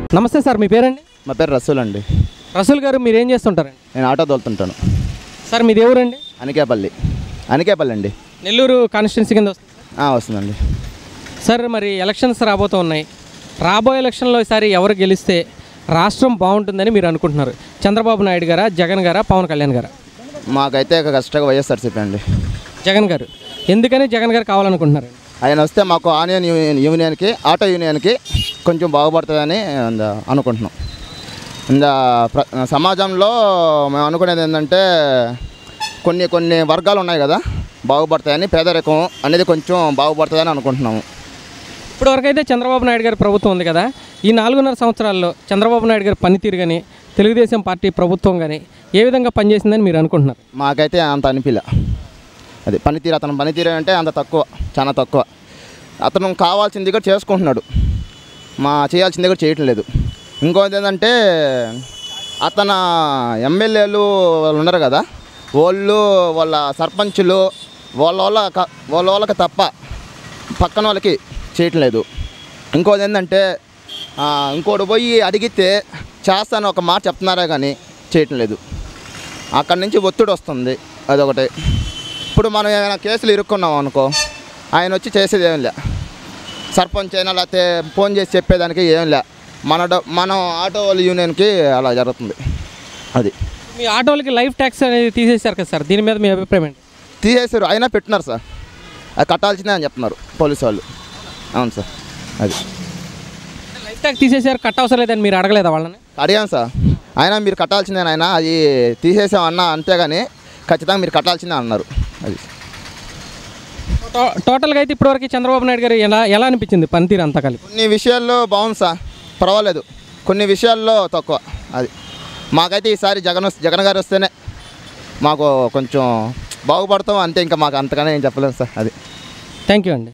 నమస్తే సార్ మీ పేరండి మా పేరు రసూల్ అండి రసూల్ గారు మీరు ఏం చేస్తుంటారండి నేను ఆటో తోలుతుంటాను సార్ మీది ఎవరండి అనికేపల్లి అనికేపల్లి అండి నెల్లూరు కాన్స్టిట్యున్సీ కింద వస్తుంది ఆ, వస్తుందండి సార్ మరి ఎలక్షన్స్ రాబోతూ ఉన్నాయి రాబోయే ఎలక్షన్లో ఈసారి ఎవరు గెలిస్తే రాష్ట్రం బాగుంటుందని మీరు అనుకుంటున్నారు చంద్రబాబు నాయుడు గారా జగన్ గారా పవన్ కళ్యాణ్ గారా మాకైతే ఒక కష్టంగా వైఎస్ఆర్సీపీ అండి జగన్ గారు ఎందుకని జగన్ గారు కావాలనుకుంటున్నారు ఆయన వస్తే మాకు ఆనియన్ యూనియన్ యూనియన్కి ఆటో యూనియన్కి కొంచెం బాగుపడుతుందని అంద అనుకుంటున్నాం ఇంద ప్ర సమాజంలో మేము అనుకునేది ఏంటంటే కొన్ని కొన్ని వర్గాలు ఉన్నాయి కదా బాగుపడతాయని పేదరికం అనేది కొంచెం బాగుపడుతుందని అనుకుంటున్నాము ఇప్పటివరకు అయితే చంద్రబాబు నాయుడు గారి ప్రభుత్వం ఉంది కదా ఈ నాలుగున్నర సంవత్సరాల్లో చంద్రబాబు నాయుడు గారి పనితీరు కానీ తెలుగుదేశం పార్టీ ప్రభుత్వం కానీ ఏ విధంగా పనిచేసిందని మీరు అనుకుంటున్నారు మాకైతే అంత అనిపిలే అది పనితీరు అతను పనితీరు అంటే అంత తక్కువ చాలా తక్కువ అతను కావాల్సింది కూడా చేసుకుంటున్నాడు మా చేయాల్సింది కూడా చేయటం లేదు ఇంకోటి ఏంటంటే అతను ఎమ్మెల్యేలు వాళ్ళు ఉన్నారు కదా వాళ్ళు వాళ్ళ సర్పంచులు వాళ్ళ వాళ్ళ క- వాళ్ళ వాళ్ళకి తప్ప పక్కన వాళ్ళకి చేయటం లేదు ఇంకోటి ఏంటంటే ఆ, ఇంకోటి పోయి అడిగితే చేస్తాను ఒక మాట చెప్తున్నారా కానీ చేయటం లేదు అక్కడి నుంచి ఒత్తిడి వస్తుంది అదొకటి ఇప్పుడు మనం ఏమైనా కేసులు ఇరుక్కున్నాం అనుకో ఆయన వచ్చి చేసేది ఏం లే సర్పంచ్ అయినా లేకపోతే ఫోన్ చేసి చెప్పేదానికి ఏం లే మన డ- మనం ఆటో వాళ్ళ యూనియన్కి అలా జరుగుతుంది అది మీ ఆటోలకి లైఫ్ ట్యాక్స్ అనేది తీసేశారు కదా సార్ దీని మీద మీ అభిప్రాయం ఏంటి తీసేసారు అయినా పెట్టినారు సార్ అది కట్టాల్సిందే అని చెప్తున్నారు పోలీసు వాళ్ళు అవును సార్ అది లైఫ్ ట్యాక్స్ తీసేశారు కట్ అవసరం లేదని మీరు అడగలేదా వాళ్ళని అడిగాను సార్ అయినా మీరు కట్టాల్సిందే ఆయన అది తీసేసామన్నా అంతేగాని ఖచ్చితంగా మీరు కట్టాల్సిందే అన్నారు అది టో- టోటల్గా అయితే ఇప్పటివరకు చంద్రబాబు నాయుడు గారు ఎలా ఎలా అనిపించింది పనితీరు అంతా కలిపి కొన్ని విషయాల్లో బాగుంది సార్ పర్వాలేదు కొన్ని విషయాల్లో తక్కువ అది మాకైతే ఈసారి జగన్ వస్- జగన్ గారు వస్తేనే మాకు కొంచెం బాగుపడతాం అంతే ఇంకా మాకు అంతగానే ఏం చెప్పలేము సార్ అది థ్యాంక్ యూ అండి